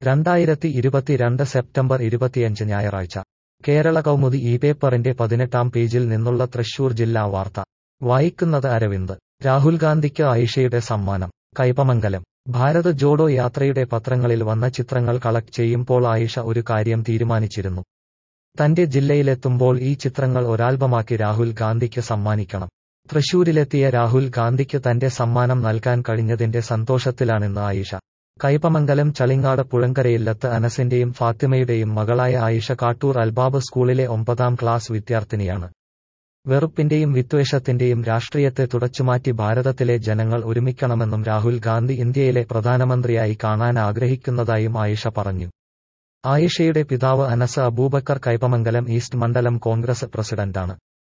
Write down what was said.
രണ്ടായിരത്തി ഇരുപത്തിരണ്ട് സെപ്റ്റംബർ ഇരുപത്തിയഞ്ച് ഞായറാഴ്ച കേരള കൗമുദി ഈ പേപ്പറിന്റെ പതിനെട്ടാം പേജിൽ നിന്നുള്ള തൃശൂർ ജില്ലാ വാർത്ത വായിക്കുന്നത് അരവിന്ദ് രാഹുൽ ഗാന്ധിക്ക് ആയിഷയുടെ സമ്മാനം കൈപ്പമംഗലം ഭാരത് ജോഡോ യാത്രയുടെ പത്രങ്ങളിൽ വന്ന ചിത്രങ്ങൾ കളക്ട് ചെയ്യുമ്പോൾ ആയിഷ ഒരു കാര്യം തീരുമാനിച്ചിരുന്നു തന്റെ ജില്ലയിലെത്തുമ്പോൾ ഈ ചിത്രങ്ങൾ ഒരാൽബമാക്കി രാഹുൽ ഗാന്ധിക്ക് സമ്മാനിക്കണം തൃശൂരിലെത്തിയ രാഹുൽ ഗാന്ധിക്ക് തന്റെ സമ്മാനം നൽകാൻ കഴിഞ്ഞതിന്റെ സന്തോഷത്തിലാണെന്ന് ആയിഷ കൈപ്പമംഗലം ചളിങ്ങാട് പുഴങ്കരയില്ലത്ത് അനസിന്റെയും ഫാത്തിമയുടെയും മകളായ ആയിഷ കാട്ടൂർ അൽബാബ് സ്കൂളിലെ ഒമ്പതാം ക്ലാസ് വിദ്യാർത്ഥിനിയാണ് വെറുപ്പിന്റെയും വിദ്വേഷത്തിന്റെയും രാഷ്ട്രീയത്തെ തുടച്ചുമാറ്റി ഭാരതത്തിലെ ജനങ്ങൾ ഒരുമിക്കണമെന്നും രാഹുൽ ഗാന്ധി ഇന്ത്യയിലെ പ്രധാനമന്ത്രിയായി കാണാൻ ആഗ്രഹിക്കുന്നതായും ആയിഷ പറഞ്ഞു ആയിഷയുടെ പിതാവ് അനസ് അബൂബക്കർ കൈപ്പമംഗലം ഈസ്റ്റ് മണ്ഡലം കോൺഗ്രസ് പ്രസിഡന്റാണ്